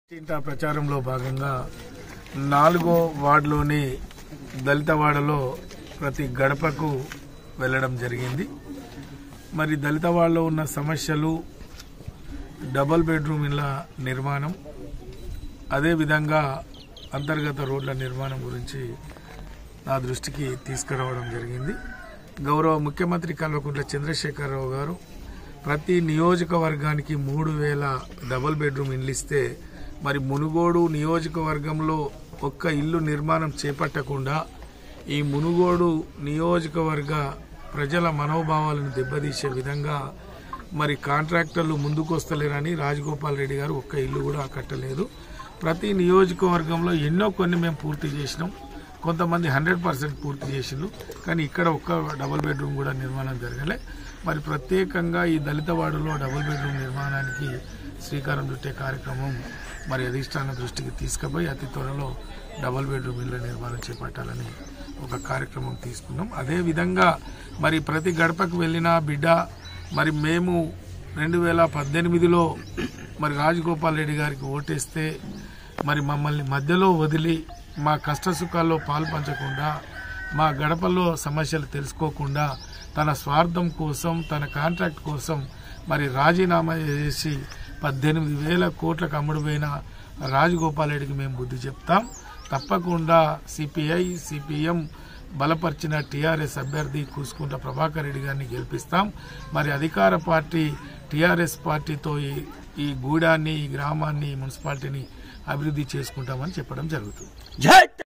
ఇంటా ప్రచారంలో భాగంగా నాలుగో వార్డులోని దళితవాడలో ప్రతి గడపకు వెళ్ళడం జరిగింది మరి దళితవాడలో ఉన్న సమస్యలు డబల్ బెడ్రూమ్ ఇళ్ల నిర్మాణం అదేవిధంగా అంతర్గత రోడ్ల నిర్మాణం గురించి నా దృష్టికి తీసుకురావడం జరిగింది గౌరవ ముఖ్యమంత్రి కల్వకుంట్ల చంద్రశేఖరరావు గారు ప్రతి నియోజకవర్గానికి మూడు వేల డబుల్ బెడ్రూమ్ ఇల్లు ఇస్తే మరి మునుగోడు నియోజకవర్గంలో ఒక్క ఇల్లు నిర్మాణం చేపట్టకుండా ఈ మునుగోడు నియోజకవర్గ ప్రజల మనోభావాలను దెబ్బతీసే విధంగా మరి కాంట్రాక్టర్లు ముందుకు వస్తలేరని రాజగోపాల్ రెడ్డి గారు ఒక్క ఇల్లు కూడా కట్టలేదు ప్రతి నియోజకవర్గంలో ఎన్నో కొన్ని మేము పూర్తి చేసినాం కొంతమంది హండ్రెడ్ పర్సెంట్ పూర్తి చేసిండ్రు కానీ ఇక్కడ ఒక్క డబుల్ బెడ్రూమ్ కూడా నిర్మాణం జరగలే మరి ప్రత్యేకంగా ఈ దళిత వార్డులో డబుల్ బెడ్రూమ్ నిర్మాణానికి శ్రీకారం చుట్టే కార్యక్రమం మరి అధిష్టాన దృష్టికి తీసుకుపోయి అతి త్వరలో డబుల్ బెడ్రూమ్ ఇళ్ల నిర్మాణం చేపట్టాలని ఒక కార్యక్రమం తీసుకున్నాం అదే విధంగా మరి ప్రతి గడపకు వెళ్ళిన బిడ్డ మరి మేము రెండు వేల పద్దెనిమిదిలో మరి రాజగోపాల్ రెడ్డి గారికి ఓటేస్తే మరి మమ్మల్ని మధ్యలో వదిలి మా కష్ట సుఖాల్లో పాలు పంచకుండా మా గడపలో సమస్యలు తెలుసుకోకుండా తన స్వార్థం కోసం తన కాంట్రాక్ట్ కోసం మరి రాజీనామా చేసి పద్దెనిమిది వేల కోట్లకు అమ్ముడుపోయిన రాజగోపాల్ రెడ్డికి మేము బుద్ధి చెప్తాం తప్పకుండా సిపిఐ సిపిఎం బలపరిచిన టీఆర్ఎస్ అభ్యర్థి కూసుకుంట ప్రభాకర్ రెడ్డి గారిని గెలిపిస్తాం మరి అధికార పార్టీ టీఆర్ఎస్ పార్టీతో ఈ ఈ గూడాన్ని ఈ గ్రామాన్ని ఈ మున్సిపాలిటీని అభివృద్ధి చేసుకుంటామని చెప్పడం జరుగుతుంది జై